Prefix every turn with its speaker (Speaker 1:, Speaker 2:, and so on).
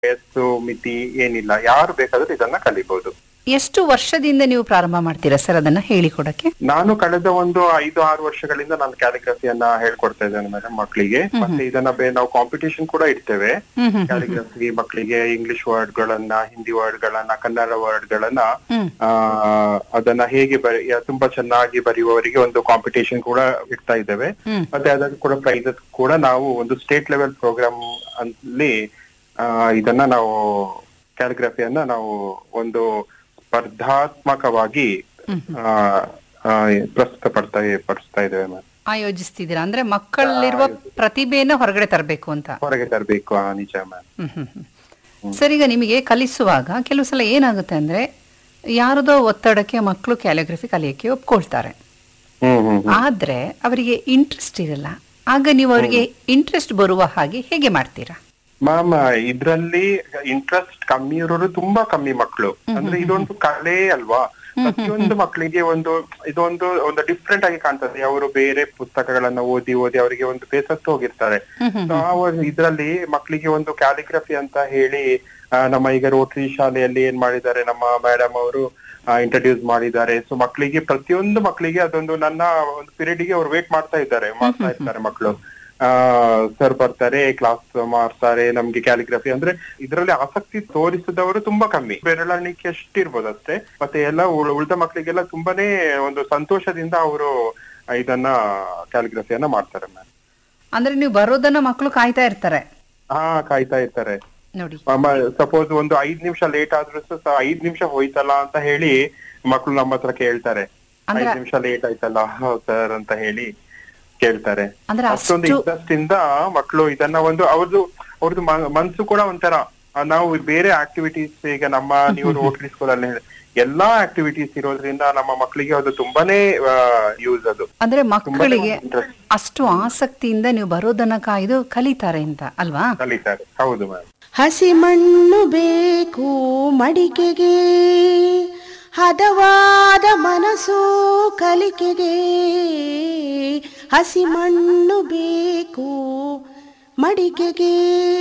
Speaker 1: ವಯಸ್ಸು ಮಿತಿ ಏನಿಲ್ಲ ಯಾರು ಬೇಕಾದ್ರೂ ಇದನ್ನ ಕಲಿಬಹುದು
Speaker 2: ಎಷ್ಟು ವರ್ಷದಿಂದ ನೀವು ಪ್ರಾರಂಭ ಮಾಡ್ತೀರಾ ಸರ್ ಅದನ್ನ ಹೇಳಿಕೊಡಕ್ಕೆ
Speaker 1: ನಾನು ಕಳೆದ ಒಂದು ಐದು ಆರು ವರ್ಷಗಳಿಂದ ನಾನು ಕ್ಯಾಲಿಗ್ರಫಿಯನ್ನ ಹೇಳ್ಕೊಡ್ತಾ ಇದ್ದೇನೆ ಮೇಡಮ್ ಮಕ್ಕಳಿಗೆ ಮತ್ತೆ ಇದನ್ನ ಬೇ- ನಾವು ಕಾಂಪಿಟೇಷನ್ ಕೂಡ ಇಡ್ತೇವೆ
Speaker 2: ಹ್ಮ್ ಹ್ಮ್
Speaker 1: ಕ್ಯಾಲಿಗ್ರಫಿ ಮಕ್ಕಳಿಗೆ ಇಂಗ್ಲಿಷ್ ವರ್ಡ್ ಗಳನ್ನ ಹಿಂದಿ ವರ್ಡ್ ಗಳನ್ನ ಕನ್ನಡ ವರ್ಡ್ ಗಳನ್ನ
Speaker 2: ಹ್ಮ್.
Speaker 1: ಆ, ಅದನ್ನ ಹೇಗೆ ಬರಿ ಯಾ- ತುಂಬಾ ಚೆನ್ನಾಗಿ ಬರೆಯುವವರಿಗೆ ಒಂದು ಕಾಂಪಿಟೇಷನ್ ಕೂಡ ಇಡ್ತಾ ಇದ್ದೇವೆ
Speaker 2: ಹ್ಮ್.
Speaker 1: ಮತ್ತೆ ಅದಕ್ಕೆ ಕೂಡ ಪ್ರೈಸಸ್ ಕೂಡ ನಾವು ಒಂದು ಸ್ಟೇಟ್ ಲೆವೆಲ್ ಪ್ರೋಗ್ರಾಮ್ ಅಲ್ಲಿ ಆ, ಇದನ್ನ ನಾವು ಕ್ಯಾಲಿಗ್ರಫಿಯನ್ನ ನಾವು ಒಂದು ಸ್ಪರ್ಧಾತ್ಮಕವಾಗಿ ಆ, ಆ, ಪ್ರಸ್ತುತಪಡ್ತಾ ಪಡಿಸ್ತಾ ಇದ್ದೇವೆ ಮ್ಯಾಮ್
Speaker 2: ಆಯೋಜಿಸ್ತಿದ್ದೀರಾ ಅಂದ್ರೆ ಮಕ್ಕಳಲ್ಲಿರುವ ಪ್ರತಿಭೆಯನ್ನು ಹೊರಗಡೆ ತರಬೇಕು ಅಂತ
Speaker 1: ಹೊರಗೆ ತರಬೇಕು ಆ ನಿಜ ಮ್ಯಾಮ್
Speaker 2: ಹ್ಮ್ ಹ್ಮ್ ಹ್ಮ್. ಸರ್ ಈಗ ನಿಮಗೆ ಕಲಿಸುವಾಗ ಕೆಲವು ಸಲ ಏನಾಗುತ್ತೆ ಅಂದ್ರೆ ಯಾರದೋ ಒತ್ತಡಕ್ಕೆ ಮಕ್ಕಳು ಕ್ಯಾಲಿಗ್ರಫಿ ಕಲಿಯಕ್ಕೆ ಒಪ್ಕೊಳ್ತಾರೆ
Speaker 1: ಹ್ಮ್ ಹ್ಮ್ ಹ್ಮ್.
Speaker 2: ಆದ್ರೆ ಅವರಿಗೆ ಇಂಟ್ರೆಸ್ಟ್ ಇರಲ್ಲ ಆಗ ನೀವು ಅವರಿಗೆ ಇಂಟ್ರೆಸ್ಟ್ ಬರುವ ಹಾಗೆ ಹೇಗೆ ಮಾಡ್ತೀರಾ
Speaker 1: ಮ್ಯಾಮ್ ಇದ್ರಲ್ಲಿ ಇಂಟ್ರೆಸ್ಟ್ ಕಮ್ಮಿ ಇರೋರು ತುಂಬಾ ಕಮ್ಮಿ ಮಕ್ಕಳು ಅಂದ್ರೆ ಇದೊಂದು ಕಲೆ ಅಲ್ವಾ ಪ್ರತಿಯೊಂದು ಮಕ್ಕಳಿಗೆ ಒಂದು ಇದೊಂದು ಒಂದು ಡಿಫ್ರೆಂಟ್ ಆಗಿ ಕಾಣ್ತದೆ ಅವರು ಬೇರೆ ಪುಸ್ತಕಗಳನ್ನ ಓದಿ ಓದಿ ಅವರಿಗೆ ಒಂದು ಬೇಸತ್ತು ಹೋಗಿರ್ತಾರೆ So, ಆ ಒಂದು ಇದ್ರಲ್ಲಿ ಮಕ್ಕಳಿಗೆ ಒಂದು ಕ್ಯಾಲಿಗ್ರಫಿ ಅಂತ ಹೇಳಿ ಆ, ನಮ್ಮ ಈಗ ರೋಟರಿ ಶಾಲೆಯಲ್ಲಿ ಏನ್ ಮಾಡಿದ್ದಾರೆ ನಮ್ಮ ಮೇಡಮ್ ಅವರು ಇಂಟ್ರಡ್ಯೂಸ್ ಮಾಡಿದ್ದಾರೆ ಸೊ ಮಕ್ಕಳಿಗೆ ಪ್ರತಿಯೊಂದು ಮಕ್ಕಳಿಗೆ ಅದೊಂದು ನನ್ನ ಒಂದು ಪೀರಿಯಡ್ ಗೆ ಅವ್ರು ವೇಟ್ ಮಾಡ್ತಾ ಇದ್ದಾರೆ ಮಾಡ್ತಾ ಇರ್ತಾರೆ ಮಕ್ಕಳು ಸರ್ ಬರ್ತಾರೆ ಕ್ಲಾಸ್ ಮಾಡ್ತಾರೆ ನಮ್ಗೆ ಕ್ಯಾಲಿಗ್ರಫಿ ಅಂದ್ರೆ ಇದರಲ್ಲಿ ಆಸಕ್ತಿ ತೋರಿಸಿದವರು ತುಂಬಾ ಕಮ್ಮಿ ಬೆರಳಿಕೆ ಎಷ್ಟಿರ್ಬೋದು ಅಷ್ಟೇ ಮತ್ತೆ ಎಲ್ಲ ಉಳ್- ಉಳಿದ ಮಕ್ಕಳಿಗೆಲ್ಲ ತುಂಬಾನೇ ಒಂದು ಸಂತೋಷದಿಂದ ಅವರು ಇದನ್ನ ಕ್ಯಾಲಿಗ್ರಫಿಯನ್ನ ಮಾಡ್ತಾರೆ ಮ್ಯಾಮ್
Speaker 2: ಅಂದ್ರೆ ನೀವು ಬರೋದನ್ನ ಮಕ್ಕಳು ಕಾಯ್ತಾ ಇರ್ತಾರೆ
Speaker 1: ಹಾ ಕಾಯ್ತಾ ಇರ್ತಾರೆ
Speaker 2: ನೋಡಿ
Speaker 1: ಸಪೋಸ್ ಒಂದು ಐದ್ ನಿಮಿಷ ಲೇಟ್ ಆದ್ರೂ ಸಹ ಐದ್ ನಿಮಿಷ ಹೋಯ್ತಲ್ಲ ಅಂತ ಹೇಳಿ ಮಕ್ಕಳು ನಮ್ಮ ಹತ್ರ ಕೇಳ್ತಾರೆ
Speaker 2: ಅಂದ್ರೆ-
Speaker 1: ಐದ್ ನಿಮಿಷ ಲೇಟ್ ಆಯ್ತಲ್ಲ ಸರ್ ಅಂತ ಹೇಳಿ ಕೇಳ್ತಾರೆ
Speaker 2: ಅಂದ್ರೆ
Speaker 1: ಅಷ್ಟೊಂದು
Speaker 2: ಅಷ್ಟು
Speaker 1: ಇಂಟ್ರೆಸ್ಟ್ ಇಂದ ಮಕ್ಕಳು ಇದನ್ನ ಒಂದು ಅವ್ರದ್ದು ಅವ್ರದ್ದು ಮ- ಮನ್ಸು ಕೂಡ ಒಂಥರ ಆ, ನಾವು ಬೇರೆ ಆಕ್ಟಿವಿಟೀಸ್ ಈಗ ನಮ್ಮ ನೀವು ರೋಟರಿ ಸ್ಕೂಲ್ ಅಲ್ಲಿ ಹೇಳಿ- ಎಲ್ಲಾ ಆಕ್ಟಿವಿಟೀಸ್ ಇರೋದ್ರಿಂದ ನಮ್ಮ ಮಕ್ಕಳಿಗೆ ಅದು ತುಂಬಾನೇ ಯೂಸ್ ಅದು
Speaker 2: ಅಂದ್ರೆ ಮಕ್ಕಳಿಗೆ
Speaker 1: interest.
Speaker 2: ಅಷ್ಟು ಆಸಕ್ತಿಯಿಂದ ನೀವು ಬರೋದನ್ನ ಕಾಯ್ದು ಕಲಿತಾರೆ ಅಂತ ಅಲ್ವಾ
Speaker 1: ಕಲಿತಾರೆ ಹೌದು ಮ್ಯಾಮ್
Speaker 3: ಹಸಿ ಮಣ್ಣು ಬೇಕು ಮಡಿಕೆಗೆ ಹದವಾದ ಮನಸ್ಸು ಕಲಿಕೆಗೆ ಹಸಿ ಮಣ್ಣು ಬೇಕು ಮಡಿಕೆಗೆ